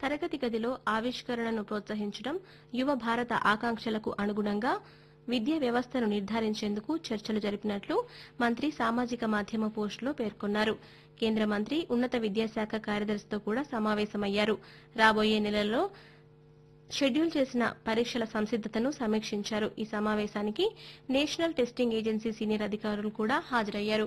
తరగతి గదిలో ఆవిష్కరణను ప్రోత్సహించడం యువ భారత ఆకాంక్షలకు అనుగుణంగా విద్యా వ్యవస్థను నిర్ధారించేందుకు చర్చలు జరిపినట్లు మంత్రి సామాజిక మాధ్యమ పోస్టులో పేర్కొన్నారు కేంద్ర మంత్రి ఉన్నత విద్యాశాఖ కార్యదర్శితో కూడా సమావేశమయ్యారు రాబోయే నెలల్లో షెడ్యూల్ చేసిన పరీక్షల సంసిద్దతను సమీక్షించారు ఈ సమావేశానికి నేషనల్ టెస్టింగ్ ఏజెన్సీ సీనియర్ అధికారులు కూడా హాజరయ్యారు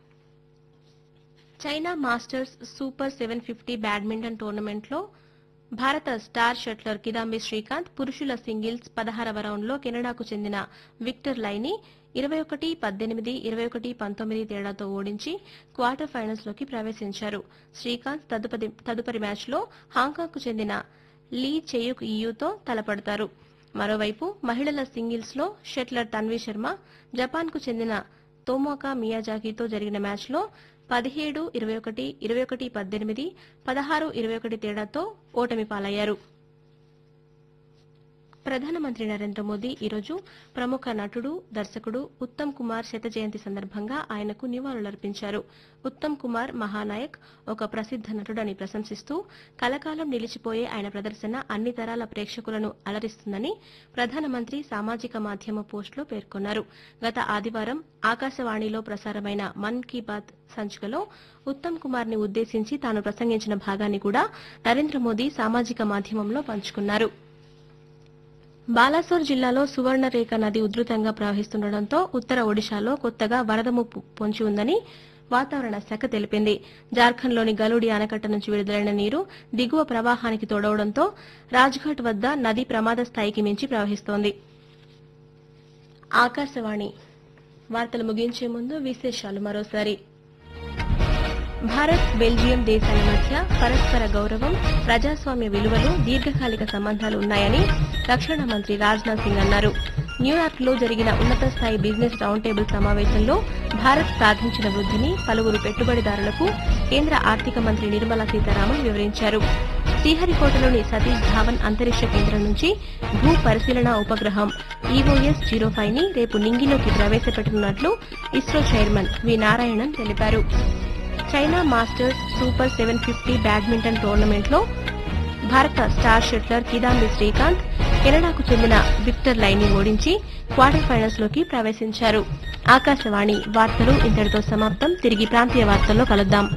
China masters super seven fifty badminton టోర్నమెంట్లో భారత స్టార్ షట్లర్ కిదాంబి శ్రీకాంత్ పురుషుల సింగిల్స్ పదహారవ రౌండ్లో కెనడాకు చెందిన విక్టర్ లైని ఇరవై ఒకటి పద్దెనిమిది ఇరవై ఒకటి పంతొమ్మిది తేడాతో ఓడించి క్వార్టర్ ఫైనల్స్లోకి ప్రవేశించారు శ్రీకాంత్ తదుపరి తదుపరి మ్యాచ్లో హాంకాంగ్కు చెందిన లీ చెయుక్ ఇయూతో తలపడతారు మరోవైపు మహిళల సింగిల్స్లో షట్లర్ తన్వీ శర్మ జపాన్కు చెందిన తోమోకా మియాజాకితో జరిగిన మ్యాచ్లో పదిహేడు ఇరవై ఒకటి ఇరవై ఒకటి పద్దెనిమిది పదహారు ఇరవై ఒకటి తేడాతో ఓటమి పాలయ్యారు ప్రధానమంత్రి నరేంద్ర మోదీ ఈరోజు ప్రముఖ నటుడు దర్శకుడు ఉత్తమ్ కుమార్ శత జయంతి సందర్భంగా ఆయనకు నివాళులర్పించారు ఉత్తమ్ కుమార్ మహానాయక్ ఒక ప్రసిద్ధ నటుడని ప్రశంసిస్తూ కలకాలం నిలిచిపోయే ఆయన ప్రదర్శన అన్ని తరాల ప్రేక్షకులను అలరిస్తుందని ప్రధానమంత్రి సామాజిక మాధ్యమ పోస్టులో పేర్కొన్నారు గత ఆదివారం ఆకాశవాణిలో ప్రసారమైన మన్ కీ బాత్ సంచికలో ఉత్తమ్ కుమార్ ని ఉద్దేశించి తాను ప్రసంగించిన భాగాన్ని కూడా నరేంద్ర మోదీ సామాజిక మాధ్యమంలో పంచుకున్నారు బాలాసోర్ జిల్లాలో సువర్ణరేఖ నది ఉధృతంగా ప్రవహిస్తుండటంతో ఉత్తర ఒడిశాలో కొత్తగా వరద ముప్పు పొంచి ఉందని వాతావరణ శాఖ తెలిపింది జార్ఖండ్లోని గలుడి ఆనకట్ట నుంచి విడుదలైన నీరు దిగువ ప్రవాహానికి తోడవడంతో రాజ్ఘాట్ వద్ద నది ప్రమాద స్థాయికి మించి ప్రవహిస్తోంది ఆకాశవాణి వార్తలు ముగించే ముందు విశేషాలు మరోసారి భారత్ బెల్జియం దేశాల మధ్య పరస్పర గౌరవం ప్రజాస్వామ్య విలువలు దీర్ఘకాలిక సంబంధాలు ఉన్నాయని రక్షణ మంత్రి రాజ్నాథ్ సింగ్ అన్నారు న్యూయార్క్ లో జరిగిన ఉన్నత స్థాయి బిజినెస్ రౌండ్ టేబుల్ సమావేశంలో భారత్ సాధించిన వృద్ధిని పలువురు పెట్టుబడిదారులకు కేంద్ర ఆర్థిక మంత్రి నిర్మలా సీతారామన్ వివరించారు శ్రీహరికోటలోని సతీష్ ధావన్ అంతరిక్ష కేంద్రం నుంచి భూ పరిశీలన ఉపగ్రహం ఈఓఎస్ జీరో ఫైవ్ ని రేపు నింగిలోకి ప్రవేశపెట్టనున్నట్లు ఇస్రో చైర్మన్ వి నారాయణన్ తెలిపారు China masters super seven fifty badminton టోర్నమెంట్లో భారత స్టార్ షట్లర్ కిదాంబి శ్రీకాంత్ కెనడాకు చెందిన విక్టర్ లైని ఓడించి క్వార్టర్ ఫైనల్స్ లోకి ప్రవేశించారు ఆకాశవాణి వార్తలు ఇంతటితో సమాప్తం తిరిగి ప్రాంతీయ వార్తల్లో కలుద్దాం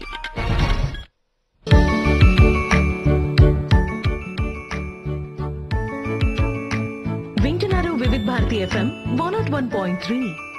వింటున్నారు Vividh Bharati FM one not one point three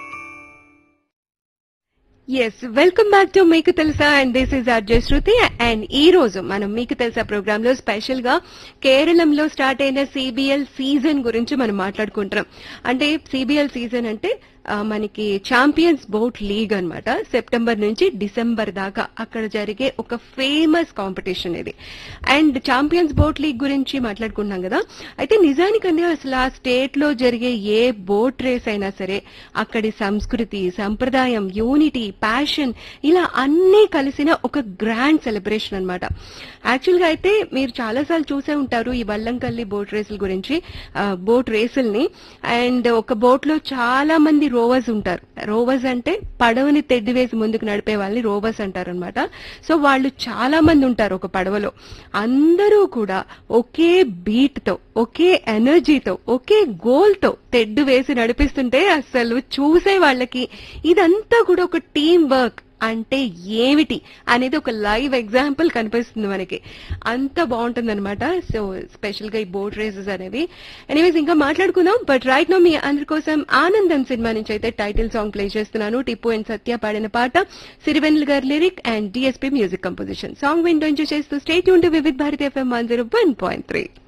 yes welcome back to మీకు తెలుసా and this is RJ Shruti and ఈ రోజు మనం మీకు తెలుసా ప్రోగ్రామ్ లో స్పెషల్ గా కేరళంలో స్టార్ట్ అయిన సిబిఎల్ సీజన్ గురించి మనం మాట్లాడుకుంటున్నాం అంటే సిబిఎల్ సీజన్ అంటే ఆ, మనకి ఛాంపియన్స్ బోట్ లీగ్ అన్నమాట సెప్టెంబర్ నుంచి డిసెంబర్ దాకా అక్కడ జరిగే ఒక ఫేమస్ కాంపిటీషన్ ఇది అండ్ ఛాంపియన్స్ బోట్ లీగ్ గురించి మాట్లాడుకున్నాం కదా అయితే నిజానికన్నా అసలు ఆ స్టేట్ లో జరిగే ఏ బోట్ రేస్ అయినా సరే అక్కడి సంస్కృతి సంప్రదాయం యూనిటీ ప్యాషన్ ఇలా అన్నీ కలిసిన ఒక గ్రాండ్ సెలబ్రేషన్ అన్నమాట యాక్చువల్ గా అయితే మీరు చాలా సార్లు చూసే ఉంటారు ఈ వల్లంకల్లి బోట్ రేసుల గురించి ఆ, బోట్ రేసుల్ని అండ్ ఒక బోట్ లో చాలా మంది రోవర్స్ ఉంటారు రోవర్స్ అంటే పడవని తెడ్డి వేసి ముందుకు నడిపే వాళ్ళని రోవర్స్ అంటారు అనమాట సో వాళ్ళు చాలా మంది ఉంటారు ఒక పడవలో అందరూ కూడా ఒకే బీట్ తో ఒకే ఎనర్జీతో ఒకే గోల్ తో తెడ్డు వేసి నడిపిస్తుంటే అసలు చూసే వాళ్ళకి ఇదంతా కూడా ఒక టీం వర్క్ అంటే ఏమిటి అనేది ఒక లైవ్ ఎగ్జాంపుల్ కనిపిస్తుంది మనకి అంత బాగుంటుంది అనమాట సో స్పెషల్ గా ఈ బోట్ రేసెస్ అనేవి ఎనీవేస్ ఇంకా మాట్లాడుకుందాం బట్ రైట్ నో మీ అందరి కోసం ఆనందం సినిమా నుంచి అయితే టైటిల్ సాంగ్ ప్లే చేస్తున్నాను టిప్పు అండ్ సత్య పాడిన పాట సిరివెన్ల గారి lyric and DSP music composition song window enjoy చేస్తూ స్టేట్ యూన్ to Vividh Bharati FM one zero one point three